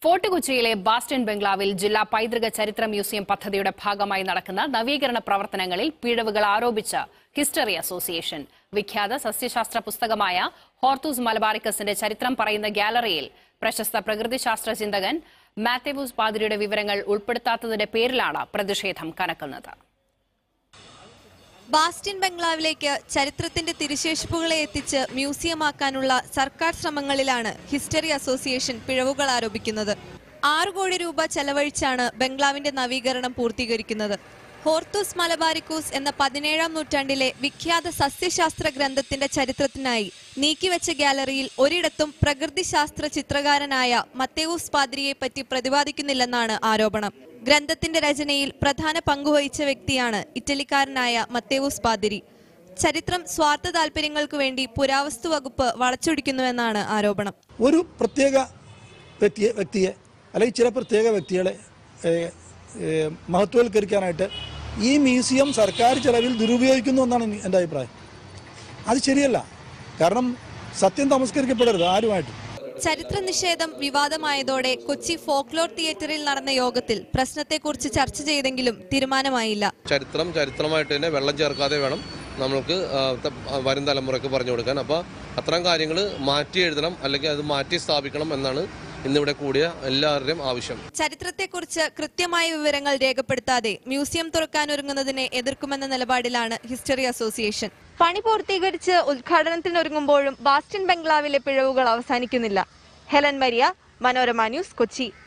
fort കൊച്ചിയിലെ ബാസ്റ്റൺ ബംഗ്ലാവിൽ ജില്ലാ പൈതൃക ചരിത്ര മ്യൂസിയം പദ്ധതിയുടെ ഭാഗമായി നടക്കുന്ന നവീകരണ പ്രവർത്തനങ്ങളിൽ പിഴവുകൾ ആരോപിച്ച ഹിസ്റ്ററി അസോസിയേഷൻ വിഖ്യാത സസ്യശാസ്ത്ര പുസ്തകമായ ഹോർത്തൂസ് മലബാറിക്കസിന്റെ ചരിത്രം പറയുന്ന ഗാലറിയിൽ പ്രശസ്ത പ്രകൃതിശാസ്ത്ര ചിന്തകൻ മാത്യൂസ് പാതിരിയുടെ വിവരങ്ങൾ ഉൾപ്പെടുത്താത്തതിന്റെ പേരിലാണ് പ്രതിഷേധം കനക്കുന്നത് ബാസ്റ്റിൻ ബംഗ്ലാവിലേക്ക് ചരിത്രത്തിന്റെ തിരുശേഷിപ്പുകളെ എത്തിച്ച് മ്യൂസിയമാക്കാനുള്ള സർക്കാർ ശ്രമങ്ങളിലാണ് ഹിസ്റ്ററി അസോസിയേഷൻ പിഴവുകൾ ആരോപിക്കുന്നത് ആറു കോടി രൂപ ചെലവഴിച്ചാണ് ബംഗ്ലാവിന്റെ നവീകരണം പൂർത്തീകരിക്കുന്നത് ഹോർത്തൂസ് മലബാരിക്കൂസ് എന്ന പതിനേഴാം നൂറ്റാണ്ടിലെ വിഖ്യാത സസ്യശാസ്ത്ര ഗ്രന്ഥത്തിന്റെ ചരിത്രത്തിനായി നീക്കിവെച്ച ഗാലറിയിൽ ഒരിടത്തും പ്രകൃതിശാസ്ത്ര ചിത്രകാരനായ മത്തേവൂസ് പാദ്രിയെ പറ്റി പ്രതിപാദിക്കുന്നില്ലെന്നാണ് ആരോപണം ഗ്രന്ഥത്തിന്റെ രചനയിൽ പ്രധാന പങ്കുവഹിച്ച വ്യക്തിയാണ് ഇറ്റലിക്കാരനായ മത്തേവൂസ് പാതിരി ചരിത്രം സ്വാർത്ഥ താല്പര്യങ്ങൾക്ക് വേണ്ടി പുരാവസ്തു വകുപ്പ് വളച്ചൊടിക്കുന്നുവെന്നാണ് ആരോപണം ഒരു പ്രത്യേക വ്യക്തിയെ വ്യക്തിയെ അല്ലെങ്കിൽ ചില പ്രത്യേക വ്യക്തികളെ ഏഹ്, ഏഹ്, മഹത്വവൽക്കരിക്കാനായിട്ട് ഈ മ്യൂസിയം സർക്കാർ ചെലവിൽ ദുരുപയോഗിക്കുന്നു എന്നാണ് എനി- എൻ്റെ അഭിപ്രായം അത് ശരിയല്ല കാരണം സത്യം തമസ്കരിക്കപ്പെടരുത് ആരുമായിട്ടും ചരിത്ര നിഷേധം വിവാദമായതോടെ കൊച്ചി ഫോക്ലോർ തിയേറ്ററിൽ നടന്ന യോഗത്തിൽ പ്രശ്നത്തെക്കുറിച്ച് ചർച്ച ചെയ്തെങ്കിലും തീരുമാനമായില്ല ചരിത്രം ചരിത്രമായിട്ട് തന്നെ വെള്ളം ചേർക്കാതെ വേണം നമ്മൾക്ക് ആ, ത- വരും തലമുറയ്ക്ക് പറഞ്ഞു കൊടുക്കാൻ അപ്പോൾ അത്തരം കാര്യങ്ങൾ മാറ്റി എഴുതണം അല്ലെങ്കിൽ അത് മാറ്റി സ്ഥാപിക്കണം എന്നാണ് ഇന്നിവിടെ കൂടിയ എല്ലാവരുടെയും ആവശ്യം ചരിത്രത്തെക്കുറിച്ച് കൃത്യമായ വിവരങ്ങൾ രേഖപ്പെടുത്താതെ മ്യൂസിയം തുറക്കാനൊരുങ്ങുന്നതിനെ എതിർക്കുമെന്ന നിലപാടിലാണ് ഹിസ്റ്ററി അസോസിയേഷൻ പണി പൂർത്തീകരിച്ച് ഉദ്ഘാടനത്തിനൊരുങ്ങുമ്പോഴും ബാസ്റ്റിൻ ബംഗ്ലാവിലെ പിഴവുകൾ അവസാനിക്കുന്നില്ല Helen Maria Manorama news Kochi